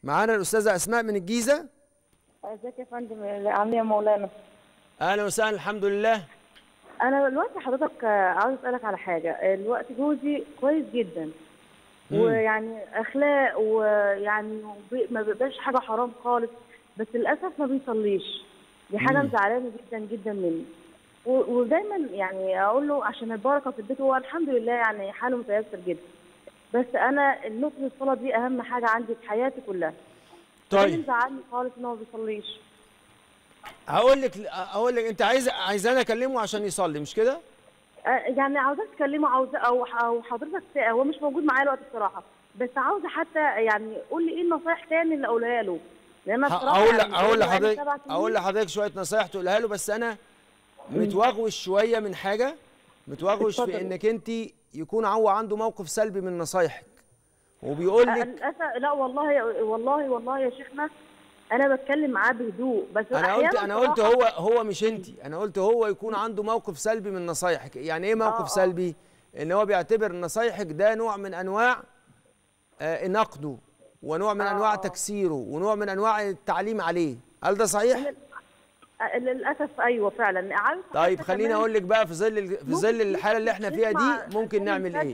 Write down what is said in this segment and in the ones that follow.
معانا الاستاذه اسماء من الجيزه ازيك يا فندم عامل ايه يا مولانا اهلا وسهلا الحمد لله انا دلوقتي حضرتك آه، عاوز اسالك على حاجه دلوقتي جوزي كويس جدا ويعني اخلاق ويعني وبي- ما بيقبلش حاجه حرام خالص بس للاسف ما بيصليش دي حاجه مزعلاني جدا جدا مني و- ودايما يعني اقول له عشان البركه في البيت هو الحمد لله يعني حاله متيسر جدا بس انا النقطه الصلاه دي اهم حاجه عندي في حياتي كلها ده اللي طيب مزعلني خالص ان هو ما بيصليش هقول لك هقول لك انت عايز عايزاني اكلمه عشان يصلي مش كده آه، يعني عاوزاك تكلمه عاوزة او او حضرتك ت- هو مش موجود معايا الوقت بصراحه بس عاوزه حتى يعني قول لي ايه النصايح تاني اللي اقولها له لان انا ه- بصراحه اقول يعني اقول بقالي لحضرتك سبع سنين. اقول لحضرتك شويه نصايح تقولها له بس انا متوغوش شويه من حاجه متوغوش في اتفضل. انك انت يكون هو عنده موقف سلبي من نصايحك وبيقول آه، لك للاسف لا والله والله والله يا شيخنا انا بتكلم معاه بهدوء بس انا قلت أحياناً انا قلت بصراحة- هو هو مش انت انا قلت هو يكون عنده موقف سلبي من نصايحك يعني ايه آه، موقف آه. سلبي ان هو بيعتبر نصايحك ده نوع من انواع آه، نقده ونوع من آه، انواع آه. تكسيره ونوع من انواع التعليم عليه هل ده صحيح آه، للاسف ايوه فعلا عارف طيب حتى خليني كمان اقول لك بقى في ظل ال- في ظل ممكن الحاله اللي احنا فيها يسمع دي ممكن أغاني نعمل ايه الفجر.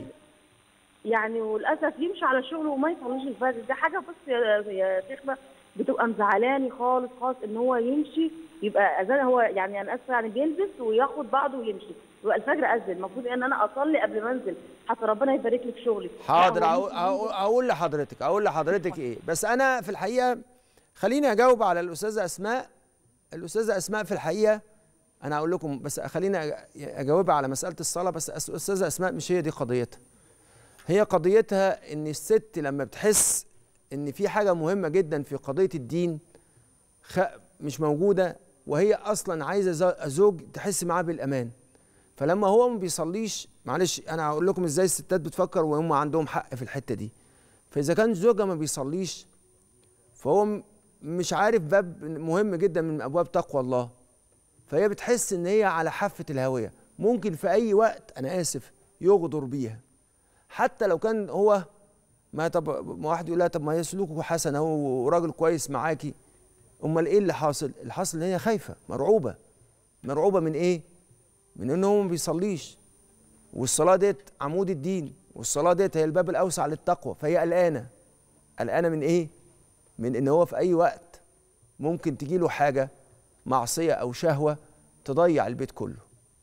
يعني وللاسف يمشي على الشغل وما يصليش الفجر دي حاجه بص يا يا شيخنا بتبقى مزعلاني خالص خالص ان هو يمشي يبقى اذان هو يعني انا اسفه يعني بيلبس وياخد بعضه ويمشي يبقى الفجر اذن المفروض ان انا اصلي قبل ما انزل حتى ربنا يبارك لي في شغلي حاضر لا، هو أقول- ممكن أقول- اقول لحضرتك اقول لحضرتك ايه بس انا في الحقيقه خليني اجاوب على الاستاذه اسماء الاستاذه اسماء في الحقيقه انا هقول لكم بس خليني أج- اجاوبها على مساله الصلاه بس أس- الاستاذه اسماء مش هي دي قضيتها هي قضيتها ان الست لما بتحس ان في حاجه مهمه جدا في قضيه الدين خ... مش موجوده وهي اصلا عايزه ز- زوج تحس معاه بالامان فلما هو ما بيصليش معلش انا هقول لكم ازاي الستات بتفكر وهم عندهم حق في الحته دي فاذا كان زوجها ما بيصليش فهو م- مش عارف باب مهم جدا من ابواب تقوى الله فهي بتحس ان هي على حافه الهاويه ممكن في اي وقت انا اسف يغدر بيها حتى لو كان هو ما طب ما واحد يقول لها طب ما هي سلوكه حسن اهو وراجل كويس معاكي امال ايه اللي حاصل الحاصل ان هي خايفه مرعوبه مرعوبه من ايه من ان هو ما بيصليش والصلاه ديت عمود الدين والصلاه ديت هي الباب الاوسع للتقوى فهي قلقانه قلقانه من ايه من ان هو في اي وقت ممكن تجي له حاجه معصيه او شهوه تضيع البيت كله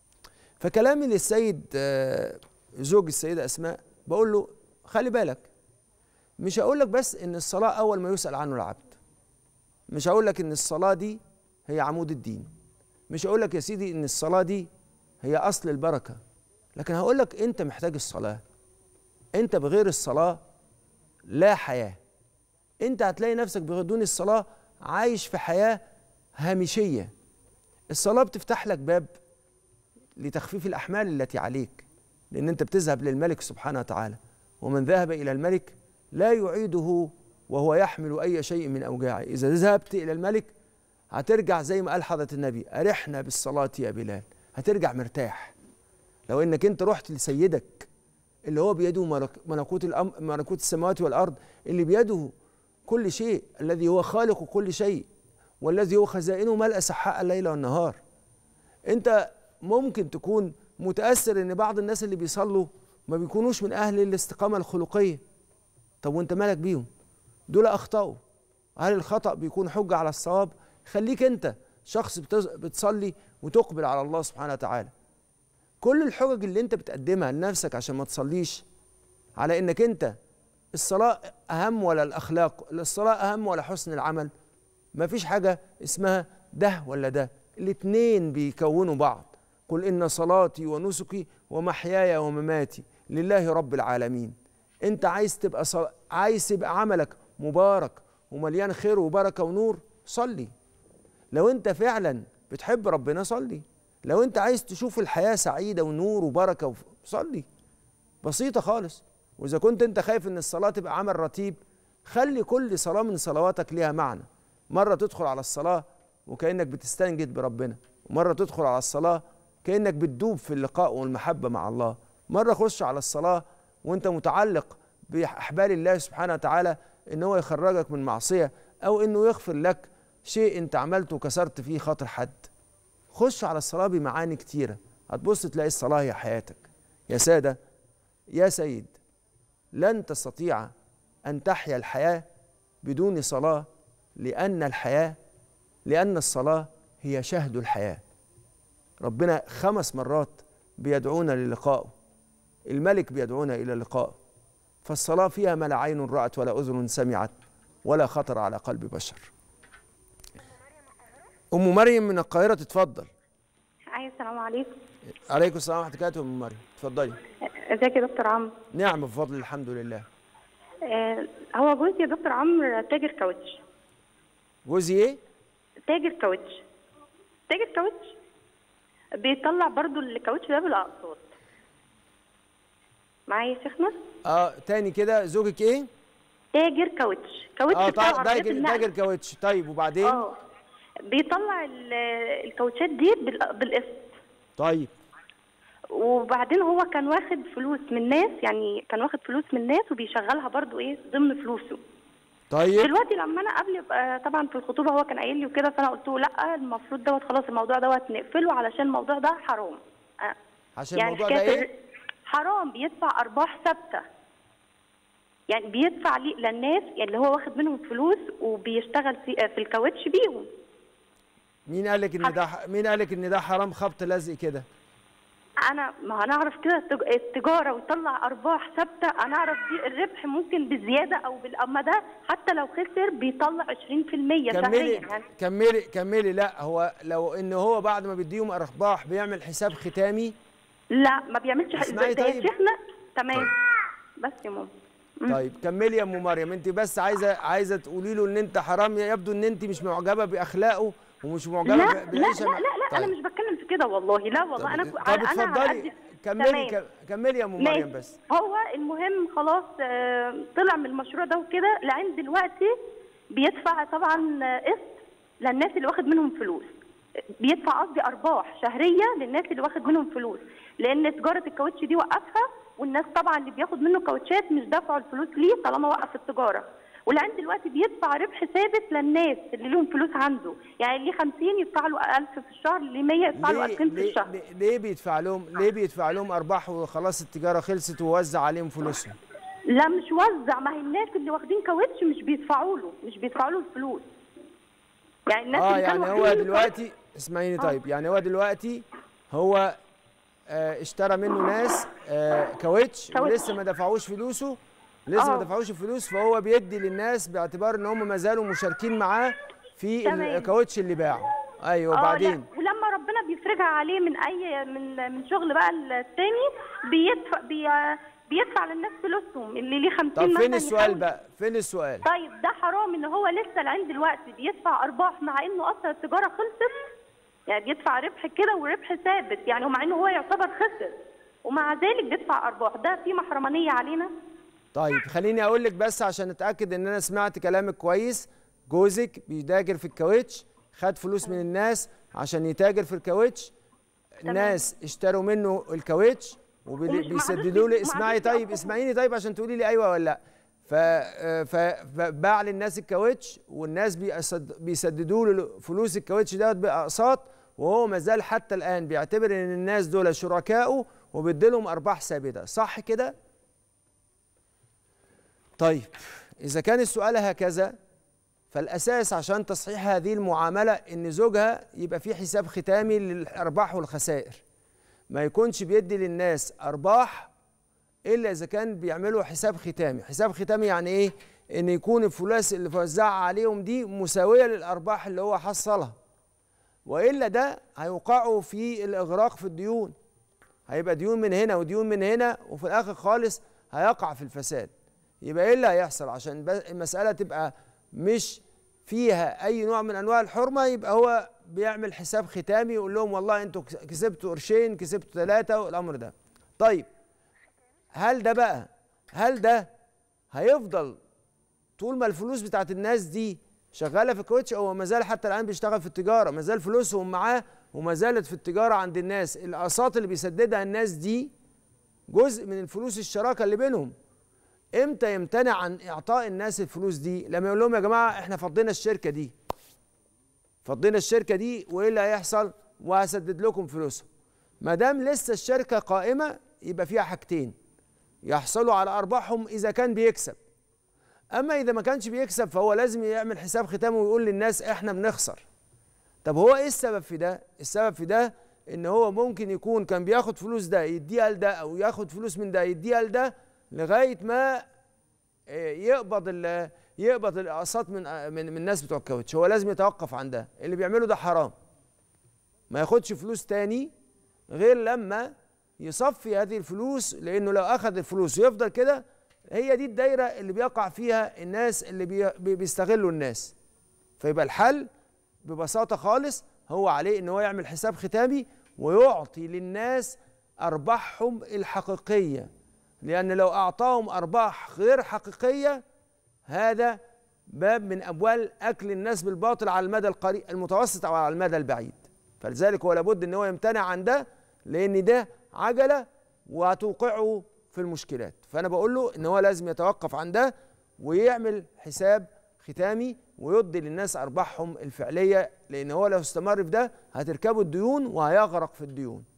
فكلامي للسيد آه، زوج السيده اسماء بقول له خلي بالك مش هقول لك بس ان الصلاه اول ما يسال عنه العبد مش هقول لك ان الصلاه دي هي عمود الدين مش هقول لك يا سيدي ان الصلاه دي هي اصل البركه لكن هقول لك انت محتاج الصلاه انت بغير الصلاه لا حياه انت هتلاقي نفسك بدون الصلاه عايش في حياه هامشيه الصلاه بتفتح لك باب لتخفيف الاحمال التي عليك لان انت بتذهب للملك سبحانه وتعالى ومن ذهب الى الملك لا يعيده وهو يحمل اي شيء من اوجاعه اذا ذهبت الى الملك هترجع زي ما قال حضره النبي ارحنا بالصلاه يا بلال هترجع مرتاح لو انك انت رحت لسيدك اللي هو بيده ملك- ملكوت الأم ملكوت السماوات والارض اللي بيده كل شيء الذي هو خالق كل شيء والذي هو خزائنه ملء سحاء الليل والنهار انت ممكن تكون متاثر ان بعض الناس اللي بيصلوا ما بيكونوش من اهل الاستقامه الخلقيه طب وانت مالك بيهم دول اخطاوا هل الخطا بيكون حجه على الصواب خليك انت شخص بتز- بتصلي وتقبل على الله سبحانه وتعالى كل الحجج اللي انت بتقدمها لنفسك عشان ما تصليش على انك انت الصلاه اهم ولا الاخلاق الصلاه اهم ولا حسن العمل ما فيش حاجه اسمها ده ولا ده الاتنين بيكونوا بعض قل ان صلاتي ونسكي ومحياي ومماتي لله رب العالمين انت عايز تبقى صل... عايز يبقى عملك مبارك ومليان خير وبركه ونور صلي لو انت فعلا بتحب ربنا صلي لو انت عايز تشوف الحياه سعيده ونور وبركه وف- صلي بسيطه خالص واذا كنت انت خايف ان الصلاه تبقى عمل رتيب خلي كل صلاه من صلواتك ليها معنى مره تدخل على الصلاه وكانك بتستنجد بربنا ومره تدخل على الصلاه كانك بتدوب في اللقاء والمحبه مع الله مره خش على الصلاه وانت متعلق باحبال الله سبحانه وتعالى ان هو يخرجك من معصيه او انه يغفر لك شيء انت عملته وكسرت فيه خاطر حد خش على الصلاه بمعاني كتيره هتبص تلاقي الصلاه هي حياتك يا ساده يا سيد لن تستطيع ان تحيا الحياه بدون صلاه لان الحياه لان الصلاه هي شهد الحياه ربنا خمس مرات بيدعونا للقائه الملك بيدعونا الى لقائه فالصلاه فيها ما لا عين رات ولا اذن سمعت ولا خطر على قلب بشر ام مريم من القاهره تتفضل ايوه السلام عليكم عليكم السلام ورحمه الله وبركاته ام مريم اتفضلي ازيك يا دكتور عمرو نعم بفضل الحمد لله آه هو جوزي يا دكتور عمرو تاجر كاوتش جوزي ايه تاجر كاوتش تاجر كاوتش بيطلع برضو الكاوتش ده بالاقساط معايا يا شيخنا اه تاني كده زوجك ايه تاجر كاوتش كاوتش اه بتاع طيب عربيات تاجر النقل. تاجر كاوتش طيب وبعدين اه بيطلع ال- الكاوتشات دي بال- بالقسط طيب وبعدين هو كان واخد فلوس من ناس يعني كان واخد فلوس من ناس وبيشغلها برضو ايه ضمن فلوسه طيب دلوقتي لما انا قبل آه، طبعا في الخطوبه هو كان قايل لي وكده فانا قلت له لا المفروض دوت خلاص الموضوع دوت نقفله علشان الموضوع ده حرام آه، عشان الموضوع ده حكاية ايه الر- حرام بيدفع ارباح ثابته يعني بيدفع لي للناس يعني اللي هو واخد منهم فلوس وبيشتغل في آه، في الكاوتش بيهم مين قال لك ان ده مين قال لك ان ده حرام خبط لزق كده انا ما هنعرف كده التج- التجاره ويطلع ارباح ثابته انا اعرف دي الربح ممكن بزياده او بال اما ده حتى لو خسر بيطلع 20% كملي شهريا يعني كملي كملي لا هو لو ان هو بعد ما بيديهم ارباح بيعمل حساب ختامي لا ما بيعملش حاجه اسمعي ده يا طيب. شيخنا تمام بس يا ماما مم. طيب كملي يا ام مريم انت بس عايزه عايزه تقولي له ان انت حرام يبدو ان انت مش معجبه باخلاقه ومش لا معجبه لا ب- لا بعيشه لا, مع- لا, لا انا طيب. مش بتكلم في كده والله لا والله انا طب انا أنا على اتفضلي قد- كملي تمام. ك- كملي يا ام ماشي. مريم بس هو المهم خلاص آه، طلع من المشروع ده وكده لعند دلوقتي بيدفع طبعا آه، قسط للناس اللي واخد منهم فلوس بيدفع قصدي ارباح شهريه للناس اللي واخد منهم فلوس لان تجاره الكاوتش دي وقفها والناس طبعا اللي بياخد منه كاوتشات مش دفعوا الفلوس ليه طالما وقف التجاره ولعند دلوقتي بيدفع ربح ثابت للناس اللي لهم فلوس عنده يعني اللي 50 يدفع له 1000 في الشهر اللي 100 يدفع له ليه 2000 في ليه الشهر ليه- ليه بيدفع لهم ليه بيدفع لهم ارباح وخلاص التجاره خلصت ووزع عليهم فلوسهم لا مش وزع ما هي الناس اللي واخدين كاوتش مش بيدفعوا له مش بيدفعوا له الفلوس يعني الناس اه اللي يعني كانوا هو واخدين دلوقتي اسمعيني طيب يعني هو دلوقتي هو آه اشترى منه ناس آه كاوتش كاوتش. ولسه ما دفعوش فلوسه لسه ما آه. دفعوش الفلوس فهو بيدي للناس باعتبار ان هم ما زالوا مشاركين معاه في تمام. الكاوتش اللي باعه ايوه آه، وبعدين لا، ولما ربنا بيفرجها عليه من اي من من شغل بقى التاني بيدفع بي بيدفع للناس فلوسهم اللي ليه 50 طب مثلا فين السؤال يحاول- بقى فين السؤال طيب ده حرام ان هو لسه لعند دلوقتي بيدفع ارباح مع انه اصلا التجاره خلصت يعني بيدفع ربح كده وربح ثابت يعني ومع انه هو يعتبر خسر ومع ذلك بيدفع ارباح ده في محرمانيه علينا طيب خليني اقول لك بس عشان اتاكد ان انا سمعت كلامك كويس جوزك بيتاجر في الكاوتش خد فلوس من الناس عشان يتاجر في الكاوتش الناس اشتروا منه الكاوتش ومش معلش وبيسددوا لي بي- اسمعي معلش طيب بيقطعوا. اسمعيني طيب عشان تقولي لي ايوه ولا لا ف آه، ف- فباع للناس الكاوتش والناس بيسد- بيسددوا له فلوس الكاوتش دوت باقساط وهو ما زال حتى الان بيعتبر ان الناس دول شركائه وبيدي لهم ارباح ثابته صح كده طيب إذا كان السؤال هكذا فالأساس عشان تصحيح هذه المعاملة إن زوجها يبقى في حساب ختامي للأرباح والخسائر ما يكونش بيدي للناس أرباح إلا إذا كان بيعملوا حساب ختامي حساب ختامي يعني إيه؟ إن يكون الفلوس اللي وزعها عليهم دي مساوية للأرباح اللي هو حصلها وإلا ده هيوقعوا في الإغراق في الديون هيبقى ديون من هنا وديون من هنا وفي الآخر خالص هيقع في الفساد يبقى ايه اللي هيحصل عشان بس- المساله تبقى مش فيها اي نوع من انواع الحرمه يبقى هو بيعمل حساب ختامي يقول لهم والله انتوا كس- كسبتوا قرشين كسبتوا ثلاثه والامر ده طيب هل ده بقى هل ده هيفضل طول ما الفلوس بتاعت الناس دي شغاله في الكويتش هو ما زال حتى الان بيشتغل في التجاره ما زال فلوسهم معاه وما زالت في التجاره عند الناس الاقساط اللي بيسددها الناس دي جزء من الفلوس الشراكه اللي بينهم امتى يمتنع عن اعطاء الناس الفلوس دي لما يقول لهم يا جماعه احنا فضينا الشركه دي فضينا الشركه دي وايه اللي هيحصل وهسدد لكم فلوسهم ما دام لسه الشركه قائمه يبقى فيها حاجتين يحصلوا على ارباحهم اذا كان بيكسب اما اذا ما كانش بيكسب فهو لازم يعمل حساب ختامه ويقول للناس احنا بنخسر طب هو ايه السبب في ده السبب في ده ان هو ممكن يكون كان بياخد فلوس ده يديها لده او ياخد فلوس من ده يديها لده لغايه ما آه، يقبض ال- يقبض الاقساط من من من الناس بتوع الكاوتش هو لازم يتوقف عن ده اللي بيعمله ده حرام ما ياخدش فلوس تاني غير لما يصفي هذه الفلوس لانه لو اخذ الفلوس ويفضل كده هي دي الدايره اللي بيقع فيها الناس اللي بي بي- بيستغلوا الناس فيبقى الحل ببساطه خالص هو عليه ان هو يعمل حساب ختامي ويعطي للناس ارباحهم الحقيقيه لان لو اعطاهم ارباح غير حقيقيه هذا باب من ابواب اكل الناس بالباطل على المدى القريب المتوسط او على المدى البعيد فلذلك هو لابد ان هو يمتنع عن ده لان ده عجله وهتوقعه في المشكلات فانا بقول له ان هو لازم يتوقف عن ده ويعمل حساب ختامي ويدي للناس ارباحهم الفعليه لان هو لو استمر في ده هتركبوا الديون وهيغرق في الديون